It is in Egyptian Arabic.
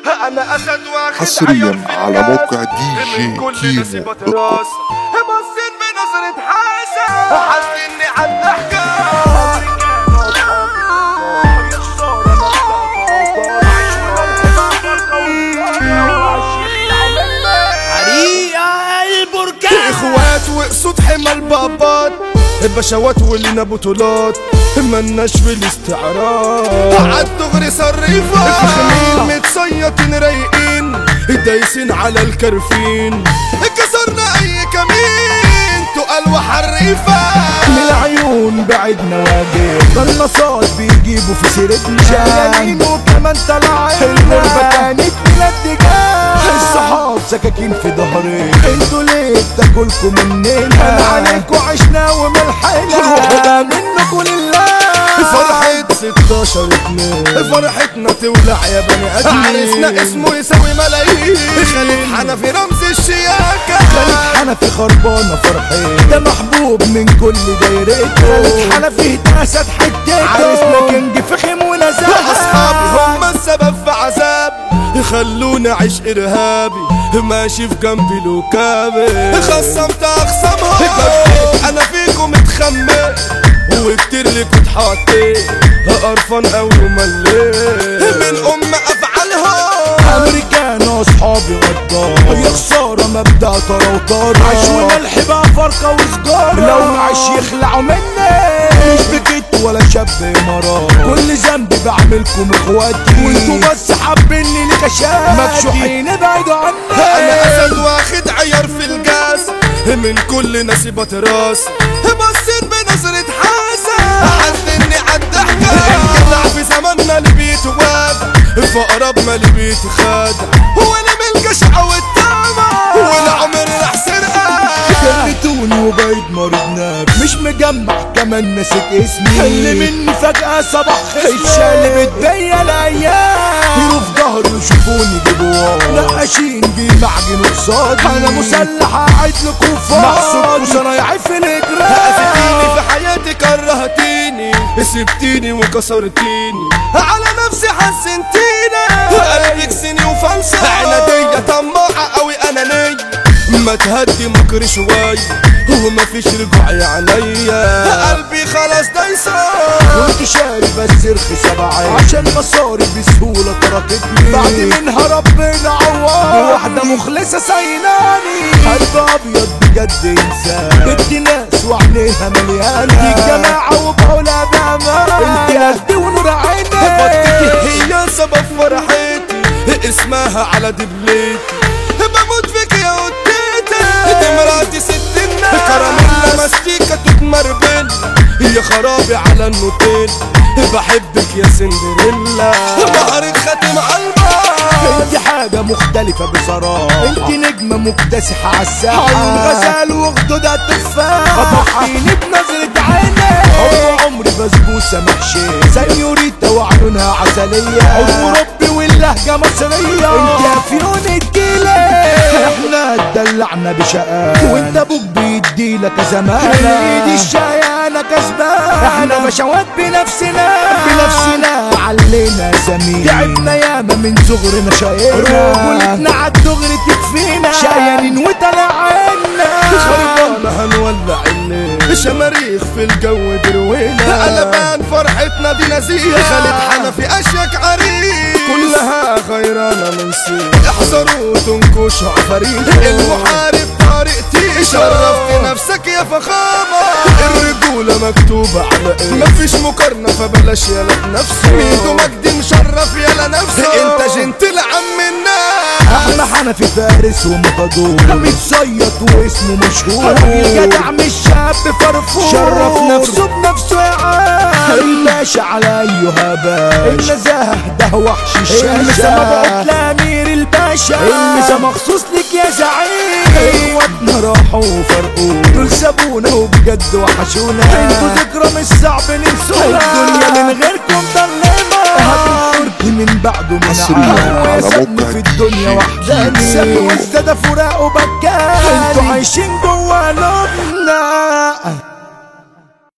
انا اسد واخد حصرياً عيار في على الناس. موقع دي من جي كل كيمو نسيبة دوت كوم. راس بصيت بنظرة حاسة حاسس اني عند احكام حريقة البركان اخوات وقصود حمى البابات البشوات واللي بطولات مالناش في الاستعراض عالدغري صريفة فخمين متصيطين رايقين دايسين على الكرفين كسرنا اي كمين تقال وحريفة من العيون بعدنا واجب قناصات بيجيبوا في سيرتنا شغالين وكمان طلعنا الغربة كانت بلا اتجاه الصحاب سكاكين في ظهري انتوا ليه بتاكلكم مننا انا عليكوا عشنا وملحنا روحوا منكم لله فرحة 16 اتنين فرحتنا تولع يا بني ادمين عرسنا اسمه يساوي ملايين خالد حنفي رمز الشياكة خالد حنفي خربانة فرحين ده محبوب من كل دايرته خالد حنفي اتأسد حتته عرسنا كينج فخم ونزاهة اصحابي هم السبب في عذاب خلوني اعيش ارهابي ماشي في جنبي لوكابي خصمت اخصامهم انا فيكم متخمم وكتير لي كنت حاطين قرفان اوي ومليت من ام افعالهم امريكان اصحابي غدار يا خساره مبدا طرا وطار عيش وملح بقى فرقه وسجاره لو معيش يخلعوا مني مش بكت ولا شاب امارات كل ذنب بعملكم اخواتي وانتوا بس حابيني لكشات مكشوحين ابعدوا عني انا اسد واخد عيار في الجاس من كل نسيبة راس بصيت بنظرة حاسة حد اني عد حكاية الجدع في زماننا اللي بيتواب فقرب ما اللي بيتخادع وانا من الجشع والتامة والعمر راح سرقة كلتوني وبقيت مريض نفس مش مجمع كمان نسيت اسمي اللي مني فجأة صباح اتشقلبت بيا الايام يروا في ظهري ويشوفوني جيبوا نقاشين بيمعجنوا قصادي انا مسلح قاعد لكم فاضي محسوب وصنايعي في أذيتيني الاجرام في حياتي كرهتيني سبتيني وكسرتيني على نفسي حسنتيني قلبك سني وفلسة عنادية طماعة قوي انانية ما تهدي مكر شوية وما فيش رجوع عليا قلبي خلاص دايسة كنت شاري بس رخي سبعين عشان مصاري بسهولة تركتني بعد منها ربنا عوض واحدة مخلصة سايناني قلب ابيض بجد انسان بنت ناس وعينيها مليانة دي جماعة وبقولها بأمان انت قد ونور عيني فضتك هي سبب فرحتي اسمها على دبلتي بموت فيك يا قتيتي دي مراتي ست الناس كراميلا مستيكة تتمربل يا خرابي على النوتيل بحبك يا سندريلا بحرك خاتم قلبك انت حاجة مختلفة بصراحة انت نجمة مكتسحة عالساحة عيون غزال وخدودها تفاح خطفتيني بنظرة عيني عمر عمري بسبوسة محشية سنيوريتا وعيونها عسلية عود مربي واللهجة مصرية انت افيون الجيلة احنا اتدلعنا بشقاء وانت ابوك بيديلك زمانة ايدي الشاي انا كسبان احنا بشوات بنفسنا بنفسنا علينا سمين تعبنا ياما من صغرنا شقينا رجولتنا عالدغري تكفينا شقيانين وطلعنا خربانة هنولع الليل شماريخ في الجو دروينا قلبان فرحتنا دي نزيهة خالد حنفي اشيك عريس كلها غيرانة من سين احذروا تنكشوا عفاريت المحارب طريقتي شرفت نفسك يا فخامة الرجولة مكتوبة على ايه مفيش مقارنة فبلاش يلا بنفسه ميدو مجدي مشرف يلا نفسه انت جنتل عم الناس احنا حنفي فارس ومطادور متصيط واسمه مشهور الجدع مش شاب فرفور شرف نفسه بنفسه يا عم الباشا على ايها باش النزاهة ده وحش الشاشة المسا مبعوث لامير الباشا المسا مخصوص لك يا زعيم اخواتنا راحوا وفرقونا دول سابونا وبجد وحشونا انتوا ذكرى مش صعب ننسونا الدنيا من غيركم ضلمة هتنطركي من بعده من حصرياً عام على ويسابني موقع في الدنيا دي وحداني جي وازداد فراق وبكاني انتوا عايشين جوا لبنا